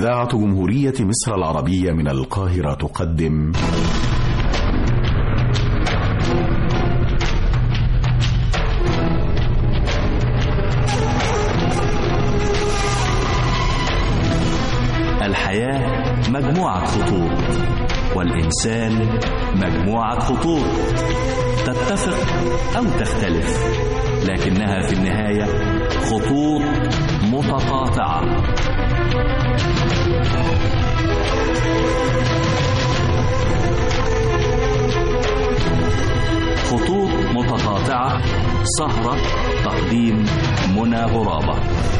إذاعة جمهورية مصر العربية من القاهرة تقدم الحياة مجموعة خطوط والإنسان مجموعة خطوط تتفق أو تختلف لكنها في النهاية خطوط متقاطعة خطوط متقاطعة سهرة تقديم منى غرابة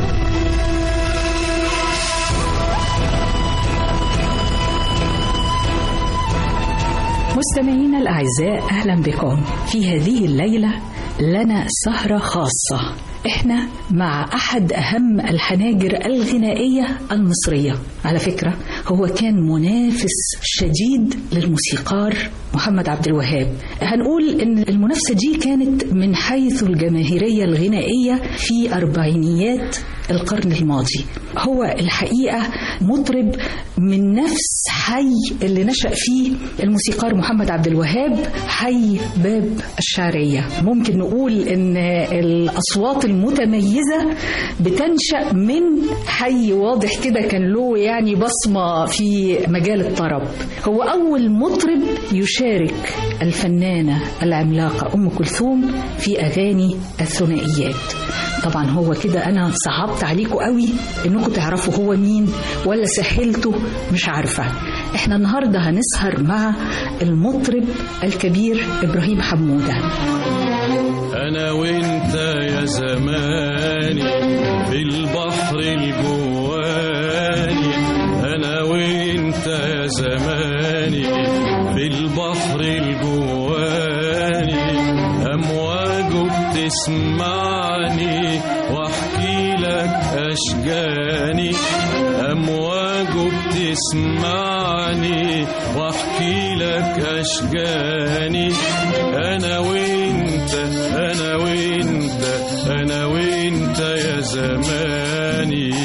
مستمعينا الأعزاء أهلا بكم في هذه الليلة لنا سهرة خاصة احنا مع احد اهم الحناجر الغنائيه المصريه على فكره هو كان منافس شديد للموسيقار محمد عبد الوهاب هنقول ان المنافسه دي كانت من حيث الجماهيريه الغنائيه في اربعينيات القرن الماضي هو الحقيقه مطرب من نفس حي اللي نشا فيه الموسيقار محمد عبد الوهاب حي باب الشعريه ممكن نقول ان الاصوات المتميزه بتنشا من حي واضح كده كان له يعني بصمه في مجال الطرب هو اول مطرب يشارك الفنانه العملاقه ام كلثوم في اغاني الثنائيات طبعا هو كده انا صعبت عليكم قوي انكم تعرفوا هو مين ولا سهلته مش عارفه احنا النهارده هنسهر مع المطرب الكبير ابراهيم حموده انا وانت يا زماني في البحر الجواني انا وانت يا زماني في البحر الجواني امواجه بتسمعني واحكي لك اشجاني امواجه بتسمعني واحكي لك اشجاني انا وانت انا وانت انا وانت يا زماني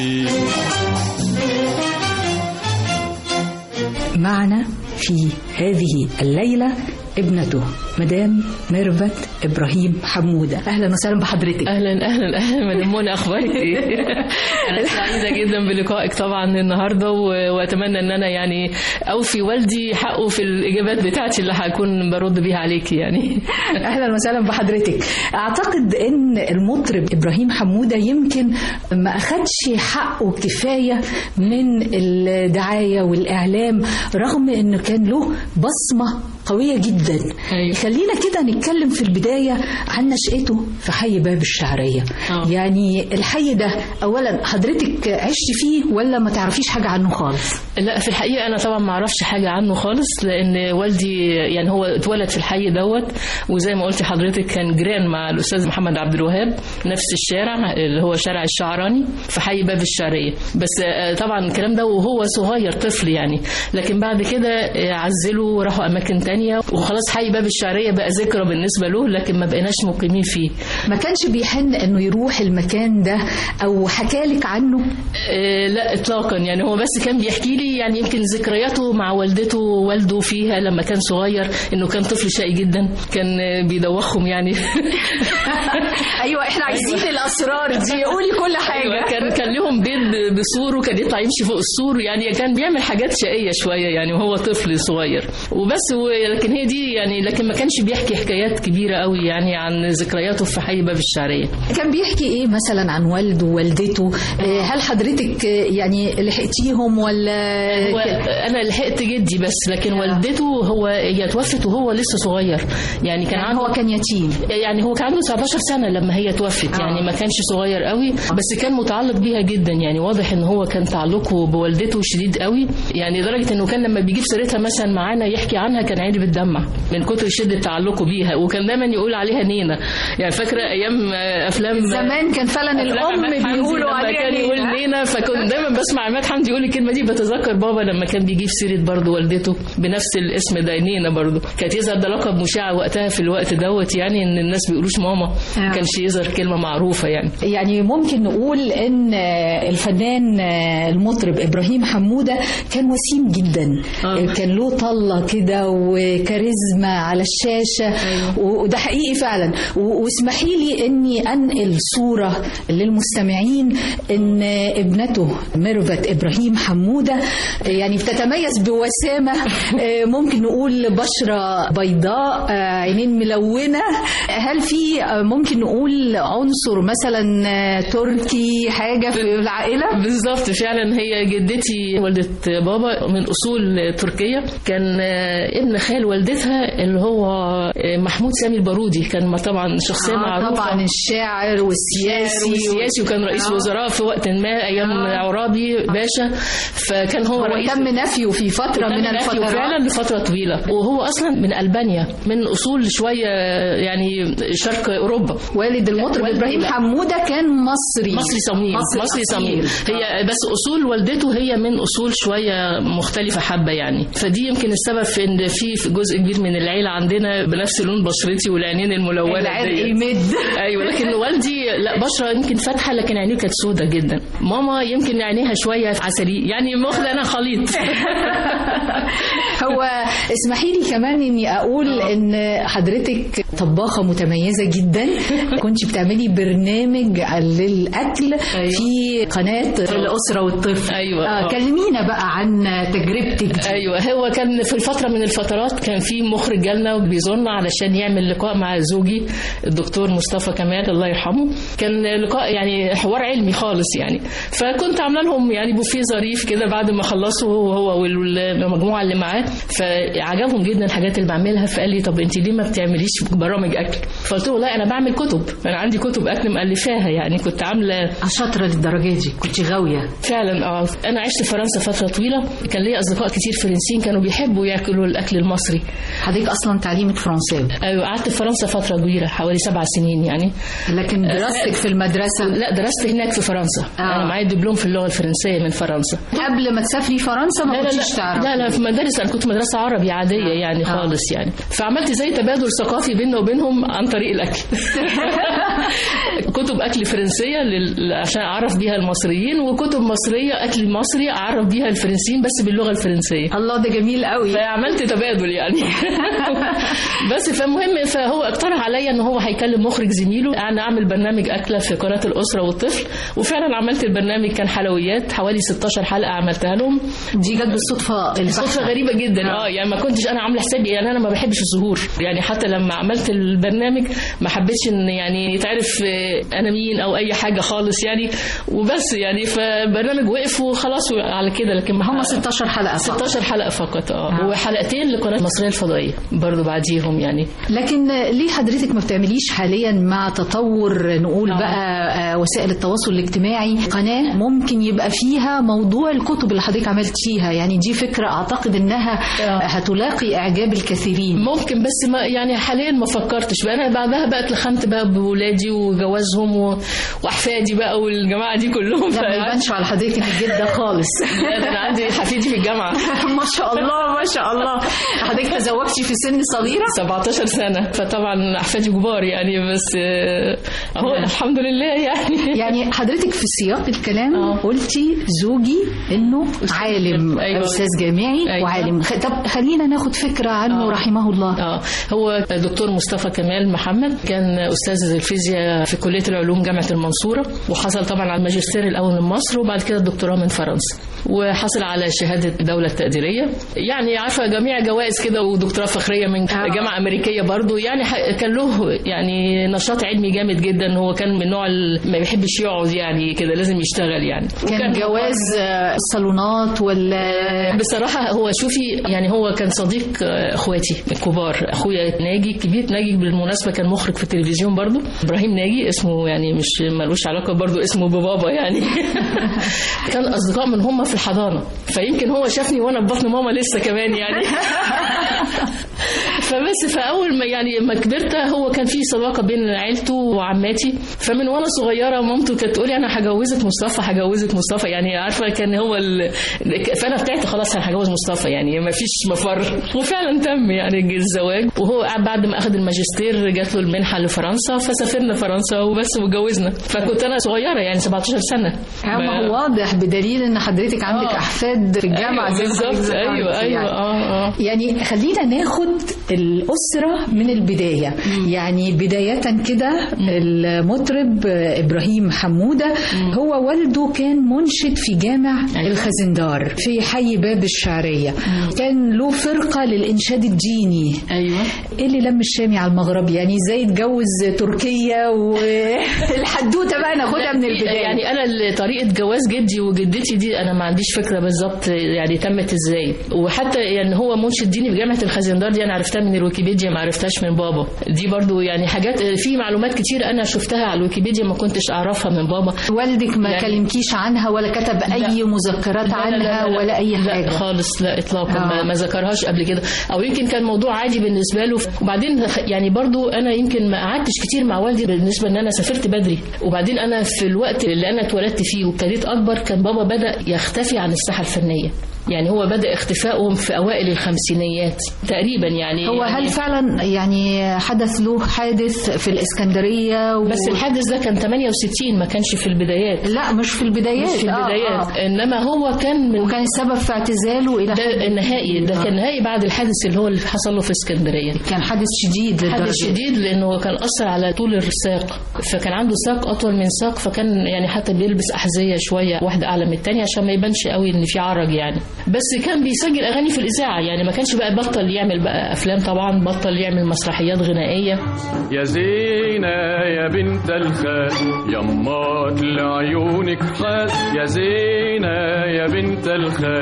معنا في هذه الليله ابنته مدام ميرفت ابراهيم حموده اهلا وسهلا بحضرتك اهلا اهلا اهلا مدام منى اخبارك ايه انا سعيده جدا بلقائك طبعا النهارده و- واتمنى ان انا يعني اوفي والدي حقه في الاجابات بتاعتي اللي هكون برد بيها عليكي يعني اهلا وسهلا بحضرتك اعتقد ان المطرب ابراهيم حموده يمكن ما اخدش حقه كفايه من الدعايه والاعلام رغم انه كان له بصمه قويه جدا أيوة. خلينا كده نتكلم في البدايه عن نشاته في حي باب الشعريه آه. يعني الحي ده اولا حضرتك عشت فيه ولا ما تعرفيش حاجه عنه خالص لا في الحقيقه انا طبعا ما اعرفش حاجه عنه خالص لان والدي يعني هو اتولد في الحي دوت وزي ما قلت حضرتك كان جيران مع الاستاذ محمد عبد الوهاب نفس الشارع اللي هو شارع الشعراني في حي باب الشعريه بس آه، طبعا الكلام ده وهو صغير طفل يعني لكن بعد كده آه، عزلوا وراحوا اماكن تانية وخلاص حي باب الشعريه بقى ذكرى بالنسبه له لكن ما بقيناش مقيمين فيه ما كانش بيحن انه يروح المكان ده او حكالك عنه آه، لا اطلاقا يعني هو بس كان بيحكي لي يعني يمكن ذكرياته مع والدته ووالده فيها لما كان صغير انه كان طفل شقي جدا كان آه، بيدوخهم يعني ايوه احنا عايزين الاسرار دي قولي كل ايوه كان كان لهم بيت ب- بسور وكان يطلع يمشي فوق السور يعني كان بيعمل حاجات شقيه شويه يعني وهو طفل صغير وبس و- لكن هي دي يعني لكن ما كانش بيحكي حكايات كبيره قوي يعني عن ذكرياته في حي باب الشعريه كان بيحكي ايه مثلا عن والده ووالدته آه، هل حضرتك آه، يعني لحقتيهم ولا هو انا لحقت جدي بس لكن والدته هو هي توفت وهو لسه صغير يعني كان يعني عنده هو كان يتيم يعني هو كان عنده 19 سنة لما هي توفت يعني ما كانش صغير قوي بس كان متعلق بيها جدا يعني واضح ان هو كان تعلقه بوالدته شديد قوي يعني لدرجة انه كان لما بيجيب سيرتها مثلا معانا يحكي عنها كان عيني بتدمع من كتر شدة شده تعلقه بيها وكان دايما يقول عليها نينا يعني فاكره ايام آه، افلام زمان كان فعلا أفلام الام عماد حمدي بيقولوا لما عليها كان يقول نينا. نينا فكنت دايما بسمع عماد حمدي يقول الكلمه دي بتذكر بابا لما كان بيجيب سيره برضه والدته بنفس الاسم ده نينا برضه كانت يظهر ده لقب مشاع وقتها في الوقت دوت يعني ان الناس بيقولوش ماما ما كانش يظهر كلمه معروفه يعني يعني ممكن نقول ان الفنان المطرب ابراهيم حموده كان وسيم جدا آه. كان له طله كده وكاريزما على الشاشه وده حقيقي فعلا و- واسمحي لي اني انقل صوره للمستمعين ان ابنته ميرفت ابراهيم حموده يعني بتتميز بوسامه آه، ممكن نقول بشره بيضاء آه، عينين ملونه هل في آه، ممكن نقول عنصر مثلا آه، تركي حاجه في العائله بالظبط فعلا هي جدتي والدة بابا من أصول تركية كان آه، ابن خال والدتها اللي هو آه، محمود سامي البارودي كان ما طبعا شخصية آه، معروفة طبعا الشاعر والسياسي سياسي وكان رئيس آه. وزراء في وقت ما أيام آه. عرابي باشا فكان هو, هو رئيس تم نفيه في فتره وتم من نفيه الفترات فعلا لفترة طويلة وهو أصلا من ألبانيا من أصول شوية يعني شرق أوروبا والد المطرب والد- ابراهيم لا. حموده كان مصري مصري صميم مصري مصري صميم أصيل. هي بس اصول والدته هي من اصول شويه مختلفه حبه يعني فدي يمكن السبب في ان في في جزء كبير من العيله عندنا بنفس لون بشرتي والعينين الملونه العرق ديت. يمد ايوه لكن والدي لا بشره يمكن فاتحه لكن عينيه كانت سودة جدا ماما يمكن عينيها شويه عسلي يعني مخ انا خليط هو اسمحي لي كمان اني اقول ان حضرتك طباخه متميزه جدا كنت بتعملي برنامج للاكل أيوة. في قناه الاسره والطفل أيوة. آه كلمينا بقى عن تجربتك دي ايوه هو كان في الفتره من الفترات كان في مخرج جالنا وبيزورنا علشان يعمل لقاء مع زوجي الدكتور مصطفى كمال الله يرحمه كان لقاء يعني حوار علمي خالص يعني فكنت عامله لهم يعني بوفيه ظريف كده بعد ما خلصوا هو هو والمجموعه اللي معاه فعجبهم جدا الحاجات اللي بعملها فقال لي طب انت ليه ما بتعمليش برامج اكل فقلت له لا انا بعمل كتب انا عندي كتب اكل مؤلفاها يعني كنت عامله شاطره للدرجه دي كنت غاويه فعلا اه انا عشت في فرنسا فتره طويله كان ليا اصدقاء كتير فرنسيين كانوا بيحبوا ياكلوا الاكل المصري حضرتك اصلا تعليمك فرنساوي ايوه قعدت في فرنسا فتره كبيره حوالي سبع سنين يعني لكن دراستك في المدرسه لا درست هناك في فرنسا آه. انا معايا دبلوم في اللغه الفرنسيه من فرنسا قبل ما تسافري فرنسا ما لا لا كنتيش لا, تعرفي لا لا في مدارس انا كنت مدرسه عربي عاديه يعني خالص يعني فعملت زي تبادل ثقافي بيننا وبينهم عن طريق الاكل كتب اكل فرنسيه لل... عشان اعرف بيها المصريين وكتب مصريه اكل مصري اعرف بيها الفرنسيين بس باللغه الفرنسيه الله ده جميل قوي فعملت تبادل يعني بس فمهم فهو اقترح عليا ان هو هيكلم مخرج زميله انا اعمل برنامج اكله في قناه الاسره والطفل وفعلا عملت البرنامج كان حلويات حوالي 16 حلقه عملتها لهم دي جت بالصدفه صدفه غريبه جدا اه يعني ما كنتش انا عامله حسابي يعني انا ما بحبش الظهور يعني حتى لما عملت البرنامج ما حبيتش ان يعني يتعرف آه، انا مين او اي حاجه خالص يعني وبس يعني فالبرنامج وقف وخلاص على كده لكن ما هم 16 حلقه فقط. 16 حلقه فقط اه وحلقتين لقناه المصريه الفضائيه برضو بعديهم يعني لكن ليه حضرتك ما بتعمليش حاليا مع تطور نقول آه. بقى آه، وسائل التواصل الاجتماعي قناة ممكن يبقى فيها موضوع الكتب اللي حضرتك عملتيها يعني دي فكرة أعتقد إنها آه. هتلاقي إعجاب الكثيرين ممكن بس ما يعني حاليا ما فكرتش بقى انا بعدها بقى اتلخمت بقى بولادي وجوازهم و... واحفادي بقى والجماعه دي كلهم لا ما يبانش على حضرتك إنك جدة خالص لا، ده انا عندي حفيدي في الجامعه ما شاء الله ما شاء الله حضرتك تزوجتي في سن صغيرة 17 سنة فطبعا أحفادي كبار يعني بس آه، أهو الحمد لله يعني يعني حضرتك في سياق الكلام آه. قلتي زوجي انه عالم أيوة. استاذ جامعي أيوة. وعالم خ- طب خلينا ناخد فكره عنه آه. رحمه الله اه هو دكتور مصطفى كمال محمد كان استاذ الفيزياء في كليه العلوم جامعه المنصوره وحصل طبعا على الماجستير الاول من مصر وبعد كده الدكتوراه من فرنسا وحصل على شهاده الدوله التقديريه يعني عارفه جميع جوائز كده ودكتوراه فخريه من آه. جامعه امريكيه برضو يعني ح- كان له يعني نشاط علمي جامد جدا هو كان من النوع اللي ما بيحبش يقعد يعني كده لازم يشتغل يعني كان وكان جواز آه، الصالونات ولا بصراحة هو شوفي يعني هو كان صديق آه، اخواتي الكبار اخويا ناجي الكبير ناجي بالمناسبة كان مخرج في التلفزيون برضو ابراهيم ناجي اسمه يعني مش ملوش علاقة برضو اسمه ببابا يعني كان اصدقاء من هم في الحضانة فيمكن هو شافني وانا في بطن ماما لسه كمان يعني فبس فاول ما يعني ما كبرت هو كان في صداقه بين عيلته وعماتي فمن وانا صغيره مامته كانت تقولي انا هجوزك مصطفى هجوزك مصطفى يعني عارفه كان هو ال... فانا بتاعت خلاص انا هجوز مصطفى يعني ما فيش مفر وفعلا تم يعني الزواج وهو بعد ما اخذ الماجستير جات له المنحه لفرنسا فسافرنا فرنسا وبس واتجوزنا فكنت انا صغيره يعني 17 سنه ما هو واضح بدليل ان حضرتك عندك آه. احفاد في الجامعه أيوة زي ما حضرتك بالظبط ذكرت ايوه ايوه يعني. اه اه يعني خلينا ناخد الأسرة من البداية يعني بداية كده المطرب إبراهيم حمودة هو والده كان منشد في جامع الخزندار في حي باب الشعرية كان له فرقة للإنشاد الديني ايوه ايه اللي لم الشامي على المغرب يعني ازاي اتجوز تركيا والحدوته بقى ناخدها من البدايه يعني انا ال- طريقه جواز جدي وجدتي دي انا ما عنديش فكره بالظبط يعني تمت ازاي وحتى يعني هو منشد ديني في جامعه الخزندار دي انا عرفتها من الويكيبيديا ما عرفتهاش من بابا دي برضو يعني حاجات في معلومات كتير انا شفتها على الويكيبيديا ما كنتش اعرفها من بابا والدك ما يعني- كلمكيش عنها ولا كتب اي مذكرات لا لا عنها لا لا ولا اي لا حاجه خالص لا اطلاقا آه. ما, ما ذكرهاش قبل كده او يمكن كان موضوع عادي بالنسبه له وبعدين يعني برضو انا يمكن ما قعدتش كتير مع والدي بالنسبه ان انا سافرت بدري وبعدين انا في الوقت اللي انا اتولدت فيه وابتديت اكبر كان بابا بدا يختفي عن الساحه الفنيه يعني هو بدا اختفائهم في اوائل الخمسينيات تقريبا يعني هو يعني هل فعلا يعني حدث له حادث في الاسكندريه و... بس الحادث ده كان 68 ما كانش في البدايات لا مش في البدايات مش في آه، البدايات آه. انما هو كان من وكان السبب في اعتزاله الى ده حد النهائي ده آه. كان نهائي بعد الحادث اللي هو اللي حصل له في اسكندريه كان حادث شديد حادث للدرجه شديد لانه كان اثر على طول الساق فكان عنده ساق اطول من ساق فكان يعني حتى بيلبس احذيه شويه واحده اعلى من الثانيه عشان ما يبانش قوي ان في عرج يعني بس كان بيسجل اغاني في الاذاعه يعني ما كانش بقى بطل يعمل بقى افلام طبعا بطل يعمل مسرحيات غنائيه يا زينة يا بنت الخال يمات لعيونك حال يا زينة يا بنت الخال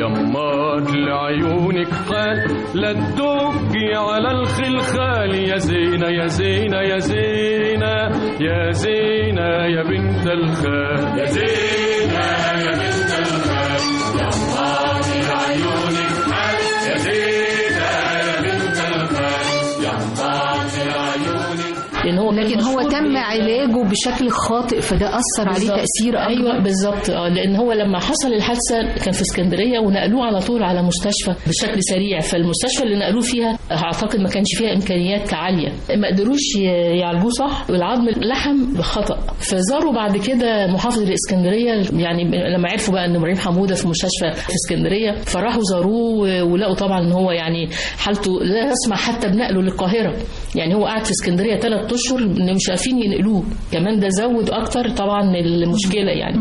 يمات لعيونك حال لا تدقي على الخلخال يا زينة يا زينة يا زينة يا زينة يا بنت الخال يا زينة يا بنت الخال يمات لعيونك حال يا زينة يا بنت الخال يمات لعيونك لان هو كان لكن هو مشهور تم بال- علاجه بشكل خاطئ فده اثر عليه بالظبط. تاثير اكبر ايوه بالظبط اه لان هو لما حصل الحادثه كان في اسكندريه ونقلوه على طول على مستشفى بشكل سريع فالمستشفى اللي نقلوه فيها اعتقد ما كانش فيها امكانيات عاليه ما قدروش ي- يعالجوه صح والعظم لحم بخطا فزاروا بعد كده محافظ الاسكندريه يعني لما عرفوا بقى ان ابراهيم حموده في مستشفى في اسكندريه فراحوا زاروه ولقوا طبعا ان هو يعني حالته لا يسمح حتى بنقله للقاهره يعني هو قاعد في اسكندريه ثلاث اشهر إن مش عارفين ينقلوه كمان ده زود اكتر طبعا المشكله يعني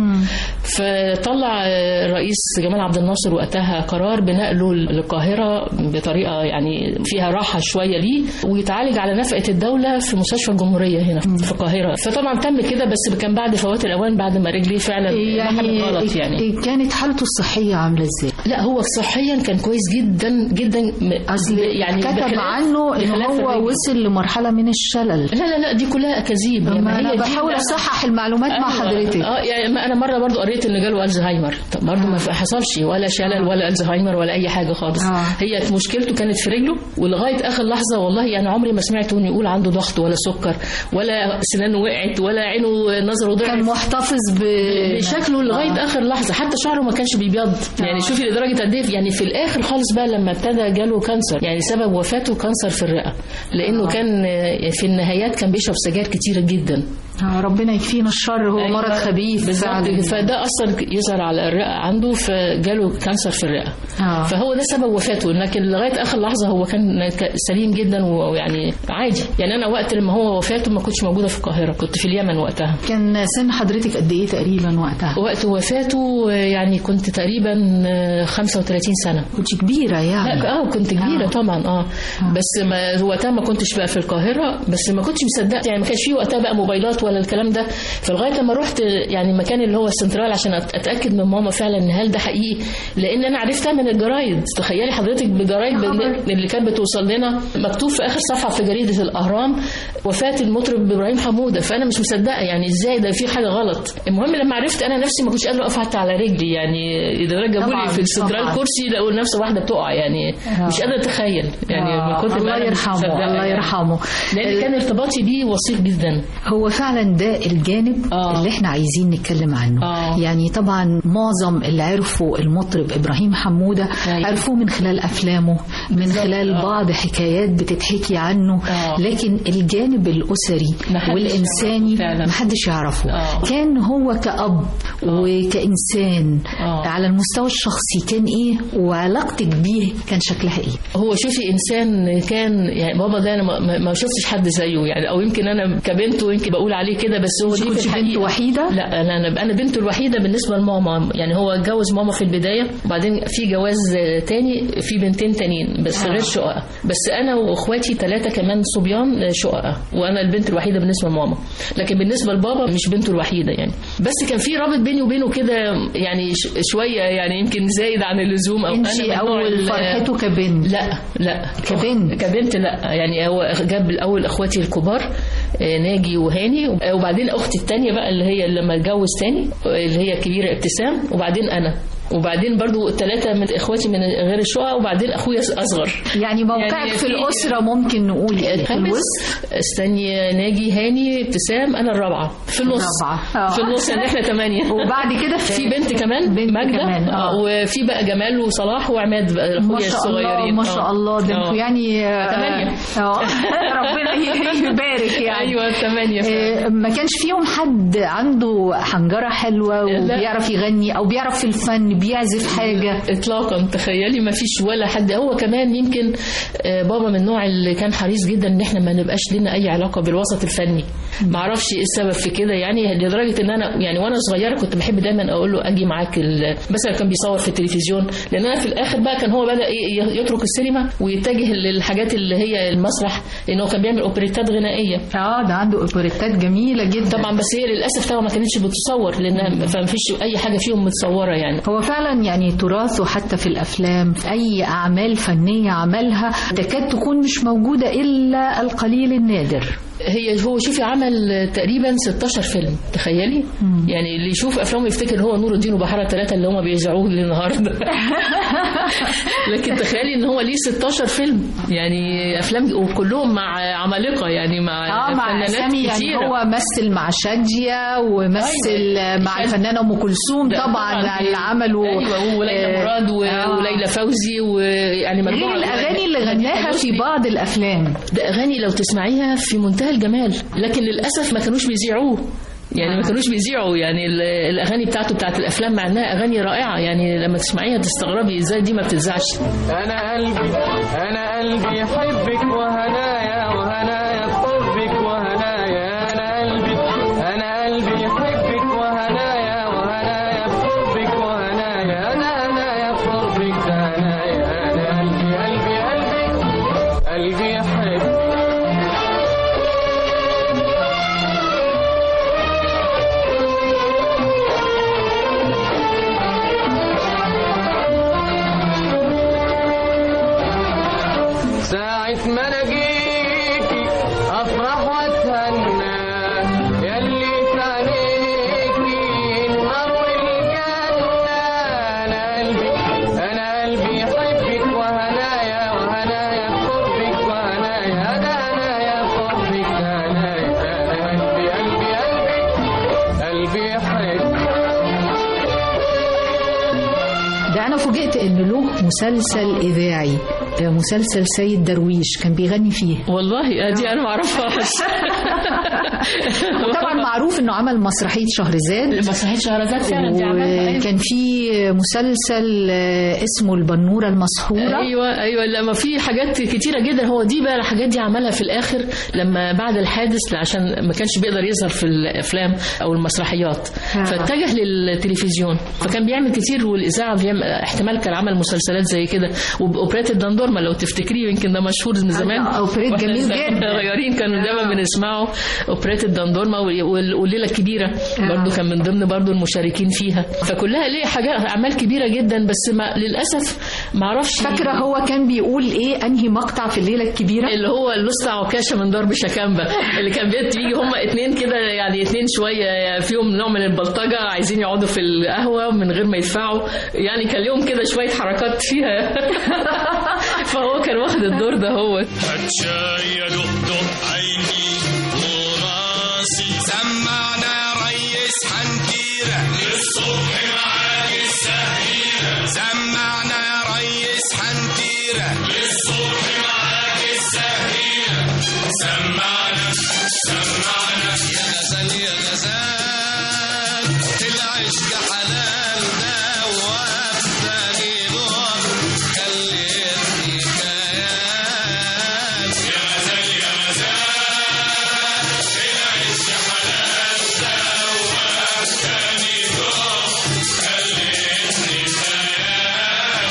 فطلع الرئيس جمال عبد الناصر وقتها قرار بنقله للقاهره بطريقه يعني فيها راحه شويه ليه ويتعالج على نفقه الدوله في مستشفى الجمهوريه هنا في القاهره فطبعا تم كده بس كان بعد فوات الاوان بعد ما رجليه فعلا يعني لحمت غلط يعني كانت حالته الصحيه عامله ازاي لا هو صحيا كان كويس جدا جدا م- اصل يعني كتب بخلاف- عنه ان بخلاف هو الرجل. وصل لمرحله من الشلل لا لا لا دي كلها اكاذيب يعني ما انا هي دي بحاول بقى- اصحح المعلومات مع أيوة. حضرتك اه يعني ما انا مره برضو قريت ان جاله الزهايمر طب برضو ما حصلش ولا شلل ولا الزهايمر ولا اي حاجه خالص آه. هي مشكلته كانت في رجله ولغايه اخر لحظه والله يعني عمري ما سمعته انه يقول عنده ضغط ولا سكر ولا سنانه وقعت ولا عينه نظره ضعف كان محتفظ ب بشكله لغايه آه. اخر لحظه حتى شعره ما كانش بيبيض يعني شوفي لدرجه قد ايه يعني في الاخر خالص بقى لما ابتدى جاله كانسر يعني سبب وفاته كانسر في الرئه لانه كان آه، في النهايات كان بيشرب سجاير كتيره جدا آه، ربنا يكفينا الشر هو أيوة، مرض خبيث بالظبط فعلا فده اثر يظهر على الرئه عنده فجاله كانسر في الرئه آه. فهو ده سبب وفاته لكن لغايه اخر لحظه هو كان ك- سليم جدا ويعني عادي يعني انا وقت لما هو وفاته ما كنتش موجوده في القاهره كنت في اليمن وقتها كان سن حضرتك قد ايه تقريبا وقتها وقت وفاته يعني كنت تقريبا 35 سنه كنت كبيره يعني لا اه كنت كبيره آه. طبعا اه بس ما وقتها ما كنتش بقى في القاهره بس ما كنتش مصدقه يعني ما كانش في وقتها بقى موبايلات ولا الكلام ده فلغايه لما رحت يعني المكان اللي هو السنترال عشان أت- اتاكد من ماما فعلا ان هل ده حقيقي لان انا عرفتها من الجرايد تخيلي حضرتك بجرايد بن- اللي كانت بتوصل لنا مكتوب في اخر صفحه في جريده الاهرام وفاه المطرب ابراهيم حموده فانا مش مصدقه يعني ازاي ده في حاجه غلط المهم لما عرفت انا نفسي ما كنتش قادره اقف حتى على رجلي يعني لدرجه جابوا طبعاً، لي في السنترال طبعاً. كرسي لقوا نفس واحده بتقع يعني آه. مش قادره اتخيل يعني آه، من كتر ما الله أنا مش يرحمه مصدقة الله يعني. يرحمه لان كان ارتباطي بيه وثيق جدا هو فعلا ده الجانب آه. اللي احنا عايزين نتكلم عنه آه. يعني طبعا معظم اللي عرفوا المطرب ابراهيم حموده أيوة. عرفوه من خلال افلامه من بالظبط، خلال آه. بعض حكايات بتتحكي عنه آه. لكن الجانب الاسري محدش والانساني يعرفه فعلا. محدش يعرفه آه. كان هو كأب وكإنسان آه. على المستوى الشخصي كان ايه وعلاقتك بيه كان شكلها ايه هو شوفي انسان كان يعني بابا ده انا ما- ما, ما شفتش حد زيه يعني او يمكن انا كبنته يمكن بقول عليه كده بس هو مش دي كنتش في بنت الحقيقة وحيدة؟ لا انا انا انا بنته الوحيده بالنسبه لماما يعني هو اتجوز ماما في البدايه وبعدين في جواز آه، تاني في بنتين تانيين بس آه. غير شقق بس انا واخواتي ثلاثه كمان صبيان آه، شقق وانا البنت الوحيده بالنسبه لماما لكن بالنسبه لبابا مش بنته الوحيده يعني بس كان في رابط بيني وبينه كده يعني ش- شويه يعني يمكن زايد عن اللزوم او انت انا من نوع اول ال- فرحته كبنت لا لا كبنت. كبنت لا يعني هو جاب الاول اخواتي الكبار آه، ناجي وهاني آه، وبعدين اختي الثانيه بقى اللي هي لما اتجوز تاني آه، اللي هي الكبيره ابتسام وبعدين انا وبعدين برضو ثلاثه من اخواتي من غير الشقق وبعدين اخويا اصغر يعني موقعك يعني في في- الاسره ممكن نقول ايه في الخامس الوسط استني ناجي هاني ابتسام انا الرابعه في النص الرابعة. آه. في النص يعني احنا ثمانيه وبعد كده في بنت كمان بنت ماجده كمان، آه. آه، وفي بقى جمال وصلاح وعماد بقى ما اخويا شاء الله الصغيرين ما شاء آه. الله ده انتوا آه. يعني آه، تمانية. اه ربنا ي- يبارك يعني ايوه ثمانيه فعلا. آه، ما كانش فيهم حد عنده حنجرة حلوة لا. وبيعرف يغني أو بيعرف في الفن بيعزف حاجة اطلاقا تخيلي ما فيش ولا حد هو كمان يمكن آه، بابا من النوع اللي كان حريص جدا ان احنا ما نبقاش لنا اي علاقه بالوسط الفني ما اعرفش ايه السبب في كده يعني لدرجه ان انا يعني وانا صغيره كنت بحب دايما اقول له اجي معاك ال- مثلا كان بيصور في التلفزيون لان انا في الاخر بقى كان هو بدا ايه يترك السينما ويتجه للحاجات اللي هي المسرح لان هو كان بيعمل اوبريتات غنائيه اه ده عنده اوبريتات جميلة جدا طبعا بس هي للاسف طبعا ما كانتش بتصور لان فما فيش اي حاجه فيهم متصوره يعني هو فعلا يعني تراثه حتى في الافلام في اي اعمال فنيه عملها تكاد تكون مش موجوده الا القليل النادر هي هو شوفي عمل تقريبا 16 فيلم تخيلي يعني اللي يشوف افلامه يفتكر هو نور الدين وبحاره الثلاثه اللي هم بيذاعوه النهارده لكن تخيلي ان هو ليه 16 فيلم يعني افلام وكلهم مع عمالقه يعني مع اه مع فنانات اسامي يعني كتيرة. هو مثل مع شاديه ومثل أيوة. مع الفنانه ام كلثوم ده طبعا اللي عملوا ايوه وليلى آه، مراد و- آه. وليلى فوزي ويعني غير مجموعه الاغاني اللي غناها في بعض الافلام ده اغاني لو تسمعيها في منتهى الجمال لكن للاسف ما كانوش بيذيعوه يعني ما كانوش بيذيعوا يعني ال- الاغاني بتاعته بتاعت الافلام مع انها اغاني رائعه يعني لما تسمعيها تستغربي ازاي دي ما بتتذاعش انا قلبي انا قلبي يحبك وهنايا وهنايا بحبك وهنايا انا قلبي انا قلبي يحبك وهنايا وهنايا بحبك وهنايا انا هنايا بحبك ده هنايا انا قلبي قلبي قلبي قلبي يحبك ساعة ما انا جيتي افرح واتهنى ياللي في عينيكي النار والجنة انا قلبي انا قلبي يحبك وهنايا وهنايا بحبك وهنايا ده هنايا بحبك ده هنايا انا قلبي قلبي قلبي قلبي يحبك ده انا فوجئت ان له مسلسل اذاعي آه، مسلسل سيد درويش كان بيغني فيه والله دي انا ما اعرفهاش طبعا معروف انه عمل مسرحيه شهرزاد مسرحيه شهرزاد فعلا دي عملها وكان في مسلسل آه، اسمه البنوره المسحوره ايوه ايوه لما في حاجات كتيره جدا هو دي بقى الحاجات دي عملها في الاخر لما بعد الحادث عشان ما كانش بيقدر يظهر في الافلام او المسرحيات آه. فاتجه للتلفزيون فكان بيعمل كتير والاذاعه بيعمل احتمال كان عمل مسلسلات زي كده وأوبريت الدندورما لو تفتكريه يمكن ده مشهور من زمان آه، أوبريت وإحنا جميل جدا. صغيرين كانوا دايما بنسمعه أوبريت الدندورما وال- وال- والليلة الكبيرة برضو كان من ضمن برضو المشاركين فيها فكلها ليه حاجات أعمال كبيرة جدا بس ما للأسف ما اعرفش فاكره هو كان بيقول ايه انهي مقطع في الليله الكبيره اللي هو اللص عكاشه من ضرب شكامبه اللي كان بيت بيجي هم اتنين كده يعني اتنين شويه فيهم نوع من البلطجه عايزين يقعدوا في القهوه من غير ما يدفعوا يعني كان لهم كده شويه حركات فيها فهو كان واخد الدور ده هو هتشاي يا دق عيني وراسي سمعنا يا ريس حنكيرة للصبح معاك السهيرة سمعنا يا ريس حنكيرة للصبح معاك السهيرة سمعنا سمعنا يا غزال يا غزال العشق حلال ده وابتني دور خليتني كيان يا غزال يا غزال العشق حلال ده وابتني دور خليتني كيان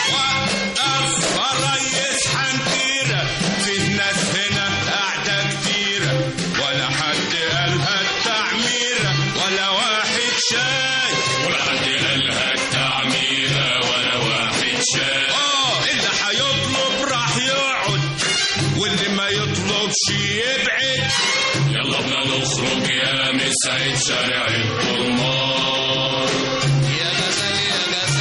وقف الريس حنكيرة فيه ناس هنا قاعدة كتيرة ولا حد قالها التعميرة ولا واحد شاي ولا حد قالها التعميرة ولا واحد شاي اه اللي هيطلب راح يقعد واللي ما يطلبش يبعد يلا بنا نخرج يا مسعد شارع الطرمان يا غزال يا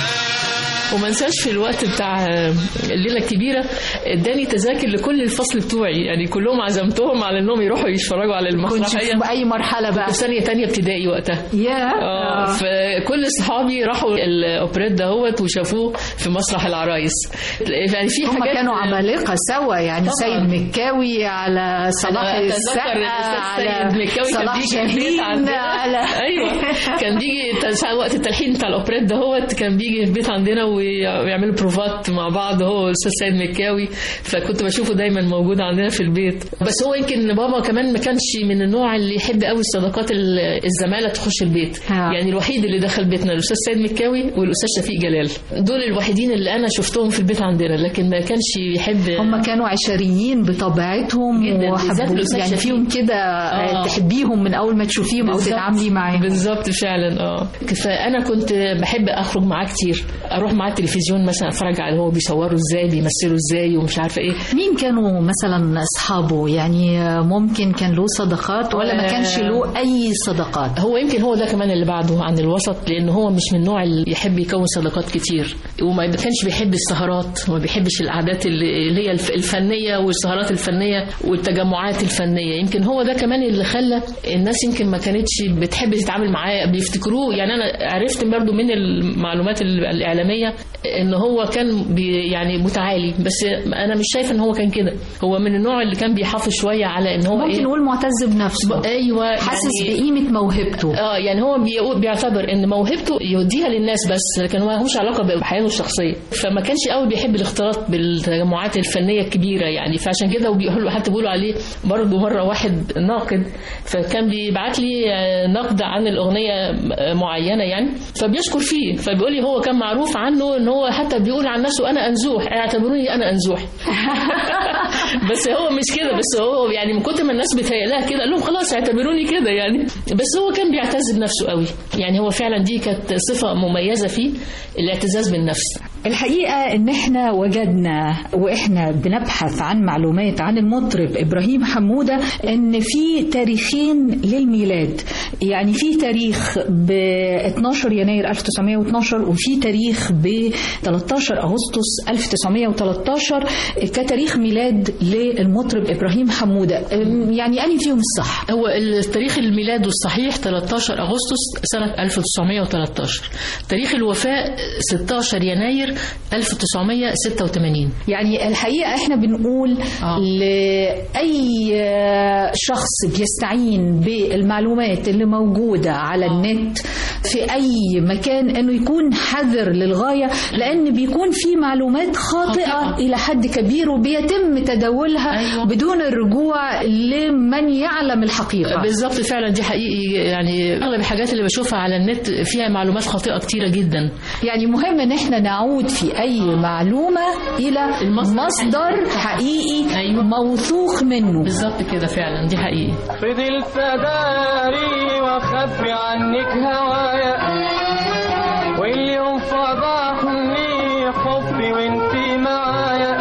غزال وما انساش في الوقت بتاع الليله الكبيره اداني تذاكر لكل الفصل بتوعي يعني كلهم عزمتهم على انهم يروحوا يتفرجوا على كنت المسرحيه في اي مرحله بقى في ثانيه تانية ابتدائي وقتها يا اه فكل اصحابي راحوا الاوبريت دهوت وشافوه في مسرح العرايس يعني في هم حاجات كانوا عمالقه سوا يعني طبعاً. سيد مكاوي على صلاح أنا أتذكر السقا الأستاذ على سيد مكاوي كان صلاح بيجي البيت شاهين عندنا. على ايوه كان بيجي تس- وقت التلحين بتاع الاوبريت دهوت كان بيجي البيت عندنا وي- ويعملوا بروفات مع بعض هو والاستاذ سيد مكاوي فكنت بشوفه دايما موجود عندنا في البيت بس هو يمكن بابا كمان ما كانش من النوع اللي يحب قوي الصداقات ال- الزماله تخش البيت آه. يعني الوحيد اللي دخل بيتنا الاستاذ سيد مكاوي والاستاذ شفيق جلال دول الوحيدين اللي انا شفتهم في البيت عندنا لكن ما كانش يحب هم كانوا عشريين بطبيعتهم جداً، بالذات وحبوا الأستاذ يعني شفيق. فيهم كده آه. تحبيهم من اول ما تشوفيهم او بالظبط. تتعاملي معاهم بالظبط فعلا اه فانا كنت بحب اخرج معاه كتير اروح معاه التلفزيون مثلا اتفرج على هو بيصوروا ازاي بيمثلوا ازاي ومش عارفه ايه مين كانوا مثلا اصحابه يعني ممكن كان له صداقات ولا ما كانش له اي صداقات هو يمكن هو ده كمان اللي بعده عن الوسط لان هو مش من النوع اللي يحب يكون صداقات كتير وما كانش بيحب السهرات وما بيحبش القعدات اللي اللي هي الف- الفنيه والسهرات الفنيه والتجمعات الفنيه يمكن هو ده كمان اللي خلى الناس يمكن ما كانتش بتحب تتعامل معاه بيفتكروه يعني انا عرفت برضو من المعلومات ال- الاعلاميه ان هو كان بي يعني متعالي بس انا مش شايفه ان هو كان كده هو من النوع اللي كان بيحافظ شويه على ان هو ممكن ايه نقول معتز بنفسه ايوه حاسس يعني بقيمه موهبته اه يعني هو بيقول- بيعتبر ان موهبته يوديها للناس بس لكن هو ملوش علاقه بحياته الشخصيه فما كانش قوي بيحب الاختلاط بالتجمعات الفنيه الكبيره يعني فعشان كده وبيقولوا حتى بيقولوا عليه برضه مره واحد ناقد فكان بيبعت لي آه، نقد عن الاغنيه آه، معينه يعني فبيشكر فيه فبيقول لي هو كان معروف عنه ان هو حتى بيقول عن نفسه انا انزوح اعتبروني انا انزوح بس هو مش كده بس هو يعني من كتر ما الناس بتهيألها كده قال لهم خلاص اعتبروني كده يعني بس هو كان بيعتز بنفسه قوي يعني هو فعلا دي كانت صفة مميزة فيه الاعتزاز بالنفس الحقيقة إن إحنا وجدنا وإحنا بنبحث عن معلومات عن المطرب إبراهيم حمودة إن في تاريخين للميلاد يعني في تاريخ ب 12 يناير 1912 وفي تاريخ ب 13 أغسطس 1913 كتاريخ ميلاد للمطرب إبراهيم حمودة يعني أني فيهم الصح هو التاريخ الميلاد الصحيح 13 أغسطس سنة 1913 تاريخ الوفاة 16 يناير يناير 1986 يعني الحقيقة احنا بنقول آه. لأي شخص بيستعين بالمعلومات اللي موجودة على النت في أي مكان انه يكون حذر للغاية لأن بيكون في معلومات خاطئة خاطئة. إلى حد كبير وبيتم تداولها أيوة. بدون الرجوع لمن يعلم الحقيقة بالظبط فعلا دي حقيقي يعني اغلب الحاجات اللي بشوفها على النت فيها معلومات خاطئه كتيره جدا يعني مهم ان احنا نعود في اي معلومة الى المصدر مصدر حقيقي أيوة. موثوق منه بالظبط كده فعلا دي حقيقي فضلت داري واخبي عنك هوايا واليوم فضحني حبي وانتي معايا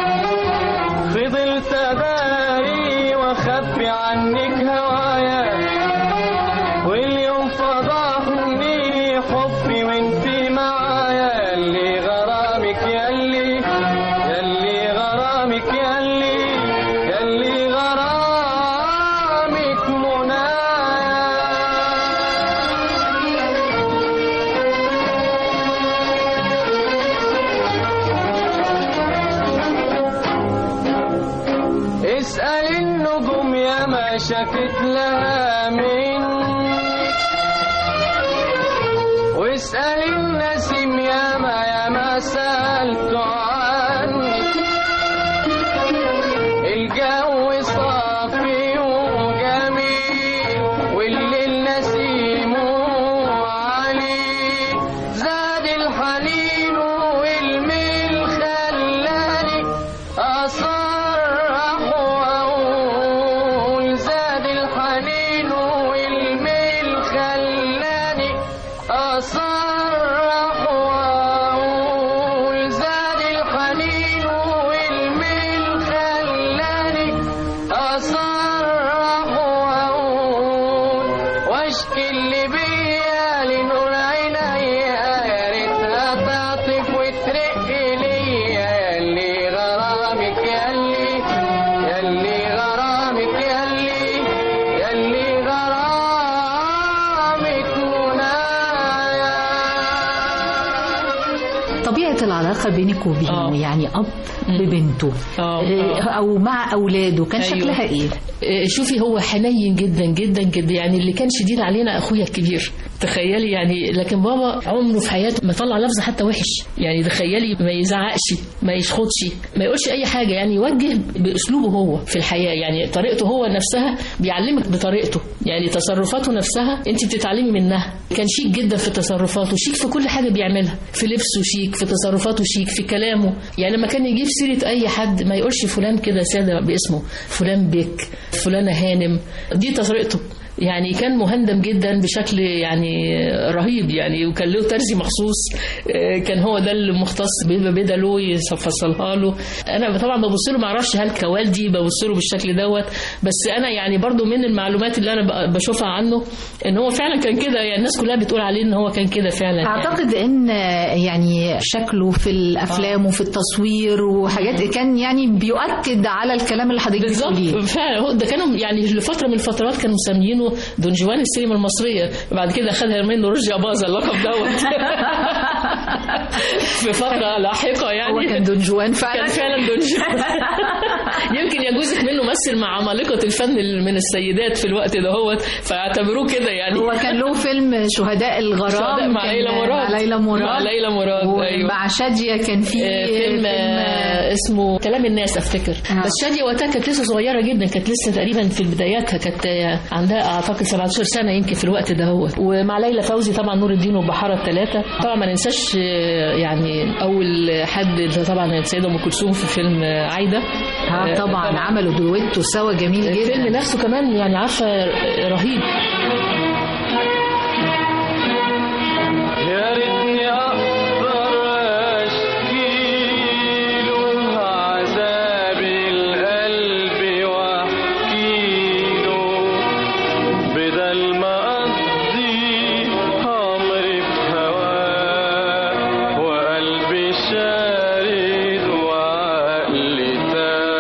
فضلت داري واخبي عنك هوايا واليوم فضحني حبي وانتي معايا اللي غرامك ياللي ياللي غرامك ياللي ياللي غرامك منايا اسأل النجوم يا ما شكت لها من واسأل النسيم يا ما يا ما سألت عنك الجو صافي وجميل والليل نسيم عليه زاد الحنين والميل خلاني أصرح وأقول زاد الحنين والميل خلاني أصرح وأقول زاد الحنين والميل خلاني أصرح وأقول واشكي اللي بيا لنور عينيا يا ريتها تعطف وترق ليا ياللي غرامك ياللي ياللي غرامك ياللي ياللي غرامك منايا طبيعة العلاقة بينك وبينه آه. يعني أب ببنته آه، إيه، آه. أو مع أولاده كان أيوة. شكلها إيه؟ إيه، شوفي هو حنين جدا جدا جدا يعني اللي كان شديد علينا اخويا الكبير تخيلي يعني لكن بابا عمره في حياته ما طلع لفظ حتى وحش يعني تخيلي ما يزعقش ما يشخطش ما يقولش اي حاجه يعني يوجه باسلوبه هو في الحياه يعني طريقته هو نفسها بيعلمك بطريقته يعني تصرفاته نفسها انت بتتعلمي منها كان شيك جدا في تصرفاته شيك في كل حاجه بيعملها في لبسه شيك في تصرفاته شيك في كلامه يعني لما كان يجيب سيره اي حد ما يقولش فلان كده ساده باسمه فلان بك فلانه هانم دي طريقته يعني كان مهندم جدا بشكل يعني رهيب يعني وكان له ترزي مخصوص آه، كان هو ده المختص بيبقى بدله يفصلها له انا طبعا ببص له ما اعرفش هل كوالدي ببص له بالشكل دوت بس انا يعني برضو من المعلومات اللي انا ب- بشوفها عنه ان هو فعلا كان كده يعني الناس كلها بتقول عليه ان هو كان كده فعلا يعني. أعتقد إن يعني شكله في الأفلام وفي التصوير وحاجات كان يعني بيؤكد على الكلام اللي حضرتك بتقوليه بالظبط فعلا هو ده كانوا يعني لفتره من الفترات كانوا مسمينه دون جوان السينما المصريه بعد كده خدها منه رشدي اباظه اللقب دوت في فتره لاحقه يعني هو كان دون جوان فعلا كان فعلا دون جوان يمكن يجوزك منه مثل مع عمالقه الفن من السيدات في الوقت دهوت فاعتبروه كده يعني هو كان له فيلم شهداء الغرام شهداء مع كان ليلى مراد مع ليلى مراد مع ليلى مراد ايوه مع شادية كان في آه، فيلم آه، اسمه كلام الناس افتكر آه. بس شاديه وقتها كانت لسه صغيره جدا كانت لسه تقريبا في بداياتها كانت آه، عندها اعتقد 17 سنه يمكن في الوقت ده هو ومع ليلى فوزي طبعا نور الدين والبحاره الثلاثه طبعا ما ننساش آه، يعني اول حد طبعا السيده ام كلثوم في فيلم آه، عايده اه طبعا عملوا دويتو سوا جميل الفيلم جدا نفسه كمان يعني عارفه رهيب يا ريتني اقدر اشكي له عذاب القلب واحكي له بدل ما اقضي عمري في هواه وقلبي شارد وعقلي تاه.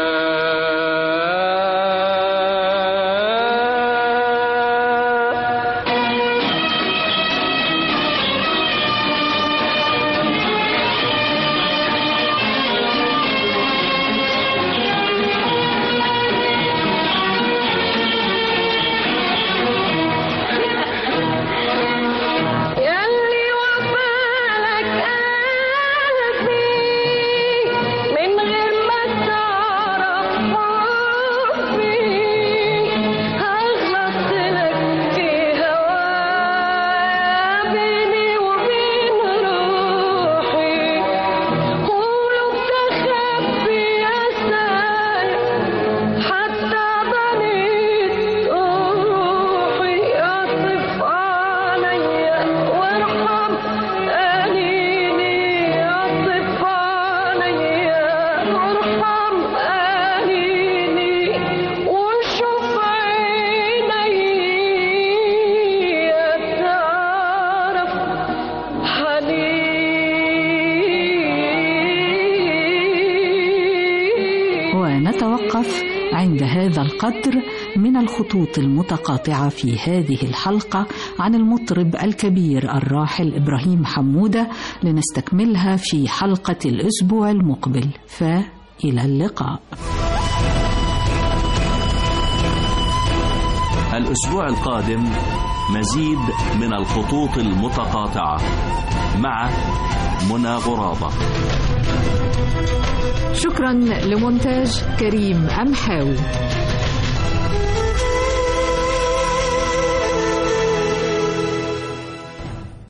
نتوقف عند هذا القدر من الخطوط المتقاطعة في هذه الحلقة عن المطرب الكبير الراحل إبراهيم حمودة لنستكملها في حلقة الأسبوع المقبل فإلى اللقاء الأسبوع القادم مزيد من الخطوط المتقاطعة مع منى غرابة شكرا لمونتاج كريم أمحاوي